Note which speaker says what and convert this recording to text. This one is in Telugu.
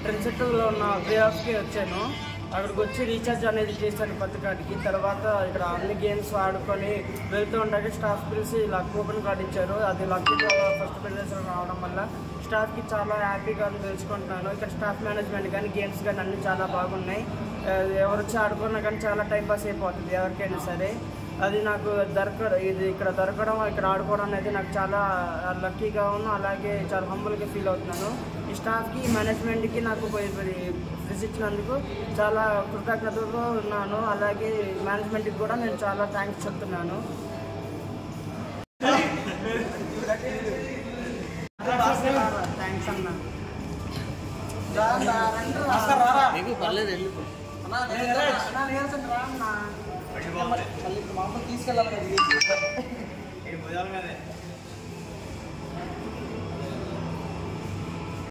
Speaker 1: ట్రెండ్ సెంటర్లో ఉన్న వే ఆఫ్కి వచ్చాను అక్కడికి వచ్చి రీఛార్జ్ అనేది చేశాను కొత్త కార్డుకి తర్వాత ఇక్కడ అన్ని గేమ్స్ ఆడుకొని వెళ్తూ ఉండగా స్టాఫ్ పిలిచి ఇలా కూపన్ కార్డు ఇచ్చారు అది లక్కీ ఫస్ట్ ప్రదేశం రావడం వల్ల స్టాఫ్కి చాలా హ్యాపీగా తెలుసుకుంటున్నాను ఇక్కడ స్టాఫ్ మేనేజ్మెంట్ కానీ గేమ్స్ కానీ అన్నీ చాలా బాగున్నాయి ఆ, ఎవరు వచ్చి ఆడుకున్నా కానీ చాలా టైం పాస్ అయిపోతుంది ఎవరికైనా సరే అది నాకు దొరకడం ఇది ఇక్కడ దొరకడం ఇక్కడ ఆడుకోవడం అనేది నాకు చాలా లక్కీగా ఉన్నా అలాగే చాలా హంబుల్గా ఫీల్ అవుతున్నాను ఈ స్టాఫ్కి మేనేజ్మెంట్కి నాకు ఫ్రిజ్ ఇచ్చినందుకు చాలా కృతజ్ఞతతో ఉన్నాను అలాగే మేనేజ్మెంట్కి కూడా నేను చాలా థ్యాంక్స్ చెప్తున్నాను థ్యాంక్స్ అన్న
Speaker 2: నీకు పర్లేదు వెళ్ళు
Speaker 1: తీసుకెళ్ళాలి